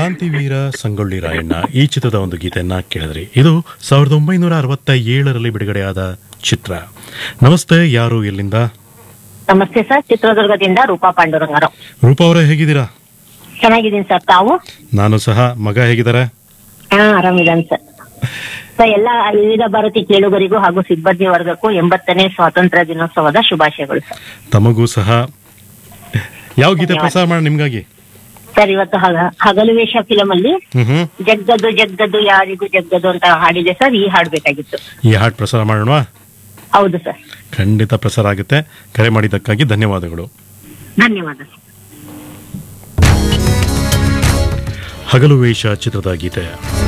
ಕ್ರಾಂತಿವೀರ ಸಂಗೊಳ್ಳಿ ರಾಯಣ್ಣ ಈ ಚಿತ್ರದ ಒಂದು ಗೀತೆಯನ್ನ ಕೇಳಿದ್ರಿ ಇದು ಸಾವಿರದ ಒಂಬೈನೂರ ಅರವತ್ತ ಏಳರಲ್ಲಿ ಬಿಡುಗಡೆಯಾದ ಚಿತ್ರ ನಮಸ್ತೆ ಯಾರು ಎಲ್ಲಿಂದ ನಮಸ್ತೆ ಸರ್ ಚಿತ್ರದುರ್ಗದಿಂದ ರೂಪಾ ಪಾಂಡುರಂಗರಾವ್ ರೂಪಾ ಅವರೇ ಹೇಗಿದ್ದೀರಾ ಚೆನ್ನಾಗಿದ್ದೀನಿ ಸರ್ ತಾವು ನಾನು ಸಹ ಮಗ ಹೇಗಿದ್ದಾರೆ ಹಾ ಆರಾಮಿದ್ದಾನೆ ಸರ್ ಸರ್ ಎಲ್ಲ ವಿವಿಧ ಭಾರತಿ ಕೇಳುಗರಿಗೂ ಹಾಗೂ ಸಿಬ್ಬಂದಿ ವರ್ಗಕ್ಕೂ ಎಂಬತ್ತನೇ ಸ್ವಾತಂತ್ರ್ಯ ದಿನೋತ್ಸವದ ಶುಭಾಶಯಗಳು ಸರ್ ತಮಗೂ ಸಹ ಯಾವ ಗೀತೆ ಪ್ರಸಾರ ಮಾಡಿ ನಿಮ್ಗಾಗಿ ಸರ್ ಇವತ್ತು ಹಗ- ಹಗಲು ವೇಷ ಫಿಲಂ ಅಲ್ಲಿ ಹ್ಮ್ ಹ್ಮ್ ಜಗ್ಗದು ಜಗ್ಗದು ಯಾರಿಗೂ ಜಗ್ಗದು ಅಂತ ಹಾಡಿದೆ ಸರ್ ಈ ಹಾಡ್ಬೇಕಾಗಿತ್ತು ಈ ಹಾಡು ಪ್ರಸಾರ ಮಾಡೋಣ ಹೌದು ಸರ್ ಖಂಡಿತ ಪ್ರಸಾರ ಆಗುತ್ತೆ ಕರೆ ಮಾಡಿದ್ದಕ್ಕಾಗಿ ಧನ್ಯವಾದಗಳು ಧನ್ಯವಾದ ಸರ್ ಹಗಲು ವೇಷ ಚಿತ್ರದ ಗೀತೆ